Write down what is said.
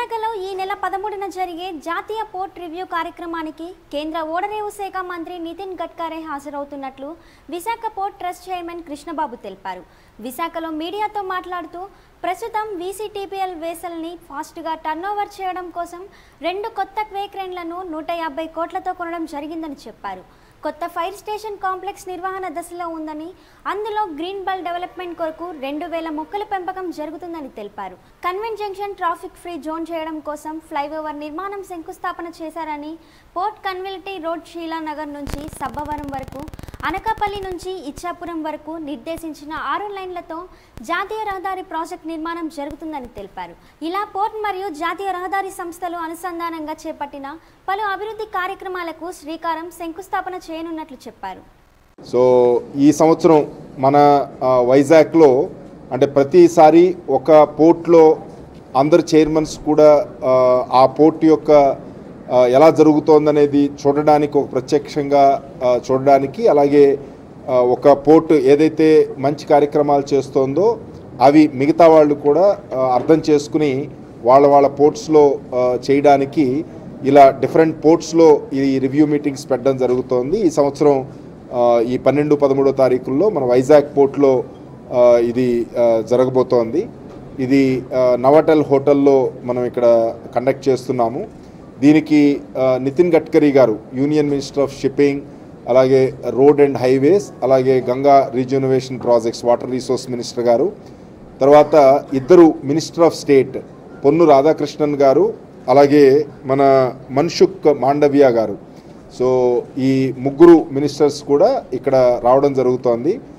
విశాఖలో ఈ నెల పదమూడున జరిగే జాతీయ పోర్ట్ రివ్యూ కార్యక్రమానికి కేంద్ర ఓడరేవు శాఖ మంత్రి నితిన్ గడ్కరీ హాజరవుతున్నట్లు Visakha port trust chairman Krishnababu తెలిపారు విశాఖలో మీడియాతో మాట్లాడుతూ ప్రస్తుతం వీసీటీపీఎల్ వేసల్ని ఫాస్ట్గా టర్నోవర్ చేయడం కోసం రెండు కొత్త క్వేక్రెన్లను నూట యాభై కోట్లతో కొనడం జరిగిందని చెప్పారు కొత్త ఫైర్ స్టేషన్ కాంప్లెక్స్ నిర్వహణ దశలో ఉందని అందులో గ్రీన్ బెల్ట్ డెవలప్మెంట్ కొరకు రెండు వేల మొక్కల పెంపకం జరుగుతుందని తెలిపారు convent junction traffic free zone చేయడం కోసం ఫ్లైఓవర్ నిర్మాణం శంకుస్థాపన చేశారని పోర్ట్ కన్విలిటీ రోడ్ షీలానగర్ నుంచి సబ్బవరం వరకు అనకాపల్లి నుంచి ఇచ్చాపురం వరకు నిర్దేశించిన ఆరు లైన్లతో జాతీయ రహదారి ప్రాజెక్ట్ నిర్మాణం జరుగుతుందని తెలిపారు ఇలా పోర్ట్ మరియు జాతీయ రహదారి సంస్థలు అనుసంధానంగా చేపట్టిన పలు అభివృద్ధి కార్యక్రమాలకు శ్రీకారం శంకుస్థాపన చేయనున్నట్లు చెప్పారు సో ఈ సంవత్సరం మన ఆ, వైజాగ్లో అంటే ప్రతిసారి ఒక పోర్ట్లో అందరు చైర్మన్స్ కూడా ఆ, ఆ పోర్ట్ యొక్క ఆ, ఎలా జరుగుతోందనేది చూడడానికి ఒక ప్రత్యక్షంగా ఆ, చూడడానికి అలాగే ఆ, ఒక పోర్ట్ ఏదైతే మంచి కార్యక్రమాలు చేస్తోందో అవి మిగతా వాళ్ళు కూడా ఆ, అర్థం చేసుకుని వాళ్ళ వాళ్ళ పోర్ట్స్లో చేయడానికి ఇలా డిఫరెంట్ పోర్ట్స్లో ఈ రివ్యూ మీటింగ్స్ పెట్టడం జరుగుతోంది ఈ సంవత్సరం ఆ, ఈ పన్నెండు పదమూడో తారీఖుల్లో మన వైజాగ్ పోర్ట్లో ఆ, ఇది ఆ, జరగబోతోంది ఇది ఆ, నవాటెల్ హోటల్లో మనం ఇక్కడ కండక్ట్ చేస్తున్నాము దీనికి ఆ, Nitin Gadkari garu union minister of shipping అలాగే రోడ్ అండ్ హైవేస్ అలాగే Ganga regeneration projects water resource minister garu తర్వాత ఇద్దరు minister of state Pon Radhakrishnan garu అలాగే మన మన్షుక్ మాండవ్య గారు సో ఈ ముగ్గురు మినిస్టర్స్ కూడా ఇక్కడ రావడం జరుగుతోంది